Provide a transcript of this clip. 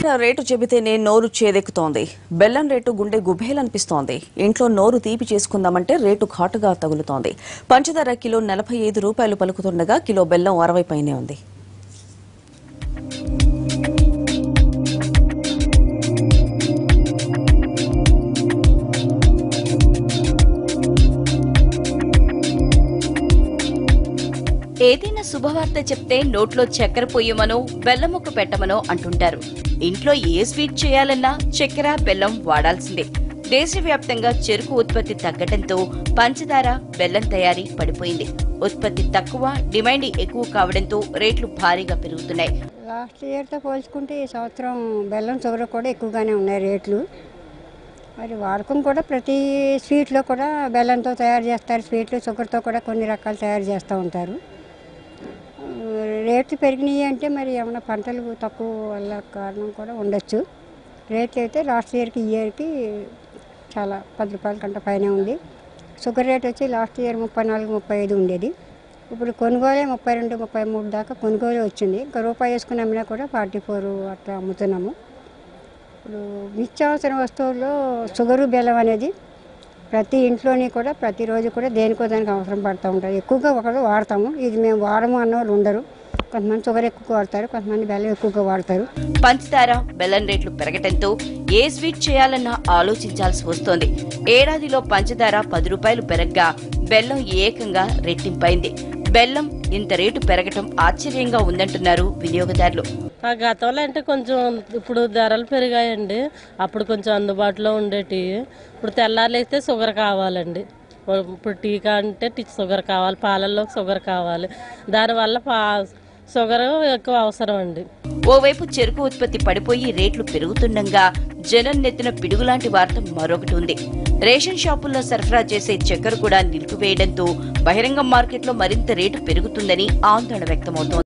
rate చెబితేనే నోరు చేదెక్కుతోంది బెల్లం రేటు గుండె గుబేలనిపిస్తోంది ఇంట్లో నోరు తీపి చేసుకుందామంటే రేటు ఘాటుగా తగులుతోంది పంచదార కిలో నలభై ఐదు రూపాయలు పలుకుతుండగా కిలో బెల్లం అరవై పైనే ఉంది ఏదైనా శుభవార్త చెప్తే నోట్లో చక్కెర పొయ్యమనో బెల్లం ముక్క పెట్టమనో అంటుంటారు ఇంట్లో ఏ స్వీట్ చేయాలన్నా చక్కెర బెల్లం వాడాల్సిందే దేశవ్యాప్తంగా చెరుకు ఉత్పత్తి తగ్గటంతో పంచదార బెల్లం తయారీ పడిపోయింది ఉత్పత్తి తక్కువ డిమాండ్ ఎక్కువ కావడంతో రేట్లు భారీగా పెరుగుతున్నాయి లాస్ట్ ఇయర్తో పోల్చుకుంటే ఈ సంవత్సరం బెల్లం షుగర్ కూడా ఎక్కువగానే ఉన్నాయి రేట్లు మరి వాడకం కూడా ప్రతి స్వీట్లో కూడా బెల్లంతో తయారు చేస్తారు స్వీట్లు షుగర్తో కూడా కొన్ని రకాలు తయారు చేస్తూ ఉంటారు ఆ, రేట్లు పెరిగినాయి అంటే మరి ఏమైనా పంటలు తక్కువ వల్ల కారణం కూడా ఉండొచ్చు రేట్లు అయితే లాస్ట్ ఇయర్కి ఈ ఇయర్కి చాలా పది రూపాయల కంటే పైన ఉంది షుగర్ రేట్ వచ్చి లాస్ట్ ఇయర్ ముప్పై నాలుగు ముప్పై ఐదు ఉండేది ఇప్పుడు కొనుగోలే ముప్పై రెండు ముప్పై మూడు దాకా కొనుగోలు వచ్చింది ఇంకా రూపాయి వేసుకుని అమ్మినా కూడా ఫార్టీ ఫోర్ అట్లా అమ్ముతున్నాము ఇప్పుడు నిత్యావసర వస్తువుల్లో షుగరు బెల్లం అనేది ప్రతి ఇంట్లోని కూడా ప్రతిరోజు కూడా దేనికో దానికి అవసరం పడుతూ ఉంటారు ఎక్కువగా ఒకరు వాడతాము ఇది మేము వాడము అన్న వాళ్ళు ఉండరు కొంతమంది షుగర్ ఎక్కువ వాడతారు కొంతమంది బెల్లం ఎక్కువగా వాడతారు పంచదార బెల్లం రేట్లు పెరగటంతో ఏ స్వీట్ చేయాలన్నా ఆలోచించాల్సి వస్తోంది ఏడాదిలో పంచదార పది రూపాయలు పెరగ్గా బెల్లం ఏకంగా రెట్టింపైంది బెల్లం ఇంత రేటు పెరగటం ఆశ్చర్యంగా ఉందంటున్నారు వినియోగదారులు ఆ గతంలో అంటే కొంచెం ఇప్పుడు ధరలు పెరిగాయండి అప్పుడు కొంచెం అందుబాటులో ఉండేటి ఇప్పుడు తెల్లారులేస్తే షుగర్ కావాలండి ఇప్పుడు టీ అంటే టీ షుగర్ కావాలి పాలల్లో షుగర్ కావాలి దానివల్ల పా షుగర్ ఎక్కువ అవసరం అండి ఓవైపు చెరుకు ఉత్పత్తి పడిపోయి రేట్లు పెరుగుతుండగా జనం నెత్తిన పిడుగులాంటి వార్త మరొకటి ఉంది రేషన్ షాపుల్లో సరఫరా చేసే చక్కెర కూడా నిలిపివేయడంతో బహిరంగ మార్కెట్లో మరింత రేటు పెరుగుతుందని ఆందోళన వ్యక్తమవుతోంది